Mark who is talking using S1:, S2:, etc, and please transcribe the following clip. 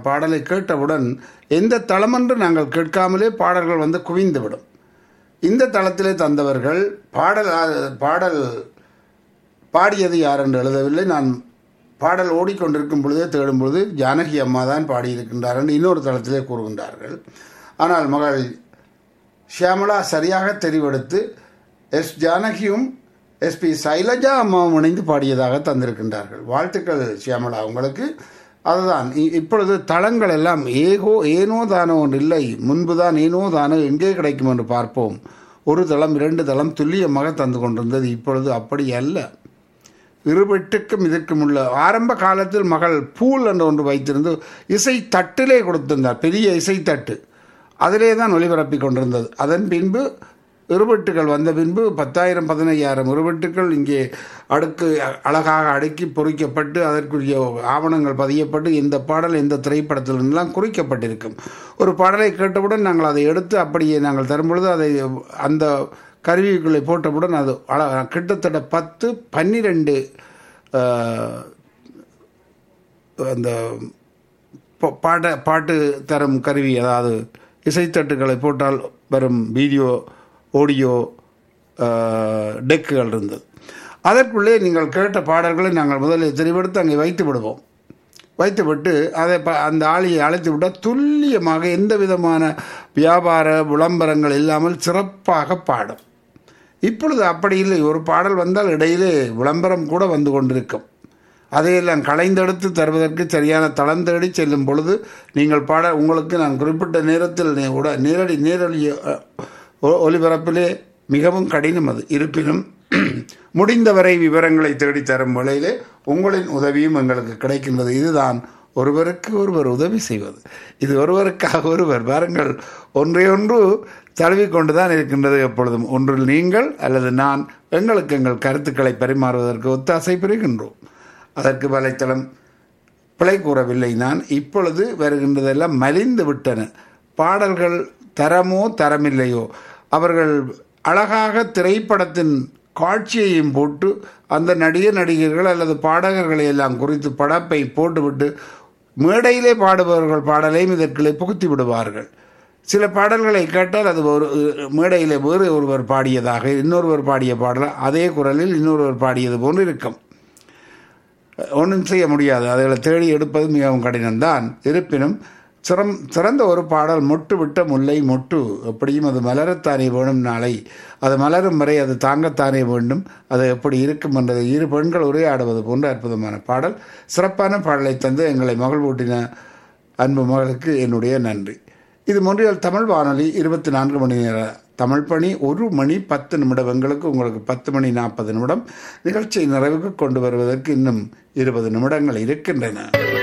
S1: நாங்கள் பாடலை கேட்டவுடன் எந்த தளமென்று நாங்கள் கேட்காமலே பாடல்கள் வந்து குவிந்துவிடும் இந்த தளத்திலே தந்தவர்கள் பாடல் பாடல் பாடியது யார் என்று எழுதவில்லை நான் பாடல் ஓடிக்கொண்டிருக்கும் பொழுதே தேடும் பொழுது ஜானகி அம்மா தான் பாடியிருக்கின்றார் என்று இன்னொரு தளத்திலே கூறுகின்றார்கள் ஆனால் மகள் ஷியாமலா சரியாக தெரிவெடுத்து எஸ் ஜானகியும் எஸ்பி சைலஜா அம்மாவும் இணைந்து பாடியதாக தந்திருக்கின்றார்கள் வாழ்த்துக்கள் ஷியாமலா உங்களுக்கு அதுதான் இ- இப்பொழுது தளங்கள் எல்லாம் ஏகோ ஏனோ தானோ ஒன்று இல்லை முன்புதான் ஏனோ தானோ எங்கே கிடைக்கும் என்று பார்ப்போம் ஒரு தளம் இரண்டு தளம் துல்லியமாக தந்து கொண்டிருந்தது இப்பொழுது அப்படி அல்ல இருவெட்டுக்கும் இதற்கும் உள்ள ஆரம்ப காலத்தில் மகள் பூல் என்று ஒன்று வைத்திருந்து இசை தட்டிலே கொடுத்திருந்தார் பெரிய இசை தட்டு அதிலே தான் ஒளிபரப்பி கொண்டிருந்தது அதன் பின்பு இருவெட்டுகள் வந்த பின்பு பத்தாயிரம் பதினையாயிரம் இருவெட்டுகள் இங்கே அடுக்கு அழகாக அடுக்கி பொறிக்கப்பட்டு அதற்குரிய ஆவணங்கள் பதியப்பட்டு இந்த பாடல் இந்த திரைப்படத்தில் எல்லாம் குறிக்கப்பட்டிருக்கும் ஒரு பாடலை கேட்டவுடன் நாங்கள் அதை எடுத்து அப்படியே நாங்கள் தரும்பொழுது அதை அந்த கருவிகளை போட்டவுடன் அது அழ கிட்டத்தட்ட பத்து பன்னிரெண்டு அந்த பா- பாட பாட்டு தரும் கருவி அதாவது இசைத்தட்டுகளை போட்டால் வரும் வீடியோ ஆடியோ டெக்குகள் இருந்தது அதற்குள்ளே நீங்கள் கேட்ட பாடல்களை நாங்கள் முதலில் தெரிவெடுத்து அங்கே வைத்து விடுவோம் வைத்துவிட்டு அதை ப அந்த ஆளியை அழைத்து விட்டால் துல்லியமாக எந்த விதமான வியாபார விளம்பரங்கள் இல்லாமல் சிறப்பாக பாடும் இப்பொழுது அப்படி இல்லை ஒரு பாடல் வந்தால் இடையிலே விளம்பரம் கூட வந்து கொண்டிருக்கும் அதையெல்லாம் களைந்தெடுத்து தருவதற்கு சரியான தளம் தேடி செல்லும் பொழுது நீங்கள் பாட உங்களுக்கு நான் குறிப்பிட்ட நேரத்தில் நே- உட நேரடி நேரடி அ, ஒ- ஒலிபரப்பிலே மிகவும் கடினம் அது இருப்பினும் முடிந்தவரை விவரங்களை தேடி தரும் வேளையிலே உங்களின் உதவியும் எங்களுக்கு கிடைக்கின்றது இதுதான் ஒருவருக்கு ஒருவர் உதவி செய்வது இது ஒருவருக்காக ஒருவர் பாருங்கள் ஒன்றை ஒன்று தழுவிக்கொண்டு தான் இருக்கின்றது எப்பொழுதும் ஒன்றில் நீங்கள் அல்லது நான் எங்களுக்கு எங்கள் கருத்துக்களை பரிமாறுவதற்கு ஒத்தாசை பெறுகின்றோம் அதற்கு வலைத்தளம் பிழை கூறவில்லை நான் இப்பொழுது வருகின்றதெல்லாம் மலிந்து விட்டன பாடல்கள் தரமோ தரமில்லையோ அவர்கள் அழகாக திரைப்படத்தின் காட்சியையும் போட்டு அந்த நடிகர் நடிகர்கள் அல்லது பாடகர்களை எல்லாம் குறித்து படப்பை போட்டுவிட்டு மேடையிலே பாடுபவர்கள் பாடலையும் இதற்குள்ளே புகுத்தி விடுவார்கள் சில பாடல்களை கேட்டால் அது ஒரு மேடையிலே வேறு ஒருவர் பாடியதாக இன்னொருவர் பாடிய பாடல் அதே குரலில் இன்னொருவர் பாடியது போன்று இருக்கும் ஒன்றும் செய்ய முடியாது அதில் தேடி எடுப்பது மிகவும் கடினம்தான் இருப்பினும் சிறம் சிறந்த ஒரு பாடல் மொட்டு விட்ட முல்லை மொட்டு எப்படியும் அது மலரத்தானே வேணும் நாளை அது மலரும் வரை அது தாங்கத்தானே வேண்டும் அது எப்படி இருக்கும் என்றது இரு பெண்கள் உரையாடுவது போன்ற அற்புதமான பாடல் சிறப்பான பாடலை தந்து எங்களை மகிழ்வூட்டின அன்பு மகளுக்கு என்னுடைய நன்றி இது மொன்றியல் தமிழ் வானொலி இருபத்தி நான்கு மணி நேர தமிழ் பணி ஒரு மணி பத்து நிமிடம் எங்களுக்கு உங்களுக்கு பத்து மணி நாற்பது நிமிடம் நிகழ்ச்சியை நிறைவுக்கு கொண்டு வருவதற்கு இன்னும் இருபது நிமிடங்கள் இருக்கின்றன